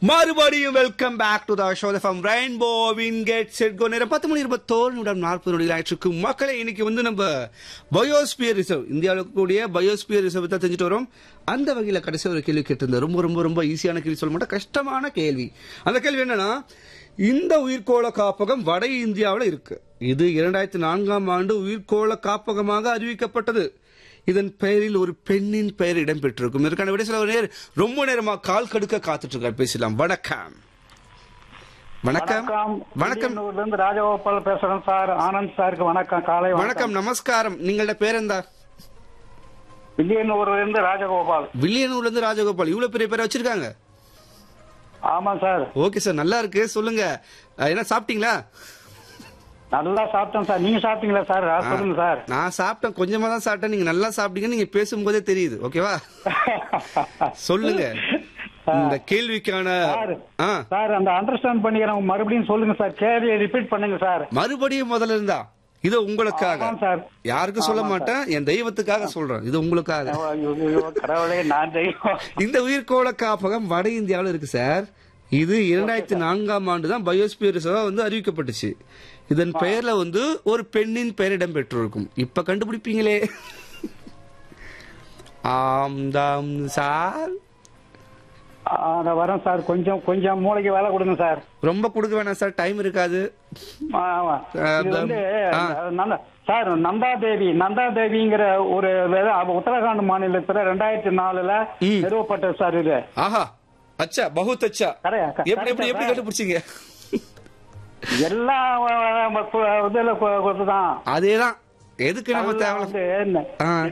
மறுபடியும் welcome back to the show from Rainbow வின் கேட் செட் கோ நேரம் பத்து மணி இருபத்தோரு நிமிடம் நாற்பது நொடிகள் ஆயிடுச்சு மக்களே இன்னைக்கு வந்து நம்ம பயோஸ்பியர் ரிசர்வ் இந்தியாவில் இருக்கக்கூடிய பயோஸ்பியர் ரிசர்வ் தான் தெரிஞ்சுட்டு வரோம் அந்த வகையில் கடைசி ஒரு கேள்வி கேட்டிருந்தேன் ரொம்ப ரொம்ப ரொம்ப ஈஸியான கேள்வி சொல்ல மாட்டேன் கஷ்டமான கேள்வி அந்த கேள்வி என்னன்னா இந்த உயிர்கோள காப்பகம் வட இந்தியாவில் இருக்கு இது இரண்டாயிரத்தி நான்காம் ஆண்டு உயிர்கோள காப்பகமாக அறிவிக்கப்பட்டது இதன் பெயரில் ஒரு பெண்ணின் பெயர் இடம்பெற்றிருக்கும் இதற்கான விட சில நேர் ரொம்ப நேரமா கால் கடுக்க காத்துட்டு இருக்கார் பேசலாம் வணக்கம் வணக்கம் வணக்கம் வில்லியனூர்ல இருந்து ராஜகோபால் பேசுறேன் சார் ஆனந்த் சாருக்கு வணக்கம் காலை வணக்கம் நமஸ்காரம் நீங்களோட பேர் என்ன வில்லியனூர்ல இருந்து ராஜகோபால் வில்லியனூர்ல இருந்து ராஜகோபால் இவ்வளவு பெரிய பேரை வச்சிருக்காங்க ஆமா சார் ஓகே சார் நல்லா இருக்கு சொல்லுங்க அஹ், என்ன சாப்பிட்டீங்களா நல்லா சாப்பிட்டேன் சார் நீங்க சாப்பிட்டீங்களா சார் ஆ, சொல்லுங்க சார் நான் சாப்பிட்டேன் கொஞ்சமா தான் சாப்பிட்டேன் நீங்க நல்லா சாப்பிட்டீங்க நீங்க பேசும்போதே தெரியுது ஓகேவா சொல்லுங்க இந்த கேள்விக்கான சார் ஆ சார் அந்த அண்டர்ஸ்டாண்ட் பண்ணிக்கிறேன் மறுபடியும் சொல்லுங்க சார் கேள்வியை ரிப்பீட் பண்ணுங்க சார் மறுபடியும் முதல்ல இருந்தா இது உங்களுக்காக ஆமாம் சார். யாருக்கும் சொல்ல மாட்டேன் என் தெய்வத்துக்காக சொல்றேன் இது உங்களுக்காக ஐயோ, ஐயோ, கடவுளே நான் தெய்வம் இந்த உயிர்கோள காப்பகம் வட இந்தியாவில் இருக்கு சார் இது இரண்டாயிரத்தி நான்காம் ஆண்டு தான் பயோஸ்பியர் ரிசர்வா வந்து அறிவிக்கப்பட்டுச்சு இதன் பெயர்ல வந்து ஒரு பெண்ணின் பெயர் இடம்பெற்றிருக்கும் இப்ப கண்டுபிடிப்பீங்களே ஆம் தாம் சார் ஆ, நான் வரேன் சார் கொஞ்சம் கொஞ்சம் மூளைக்கு வேலை கொடுங்க சார் ரொம்ப கொடுக்க வேணாம் சார் டைம் இருக்காது ஆ, ஆமா. இது வந்து ஆ. நந்தா- சார் நந்தா தேவி நந்தா தேவிங்கிற ஒரு வேத- அவ உத்தரகாண்ட் மாநிலத்துல ரெண்டாயிரத்தி நாலுல ம். நிறுவப்பட்டது சார் இது ஆஹா அச்சா பகுத் அச்சா கரையா, க- எப்படி எப்படி எப்படி கரெக்டா கண்டுபிடிச்சீங்க எல்லா அஹ், அஹ், கு- இதுல கு- இதுதான் அதேதான் எதுக்கு நம்ம எல்லாம் தேவை வந்து என்ன- ஆ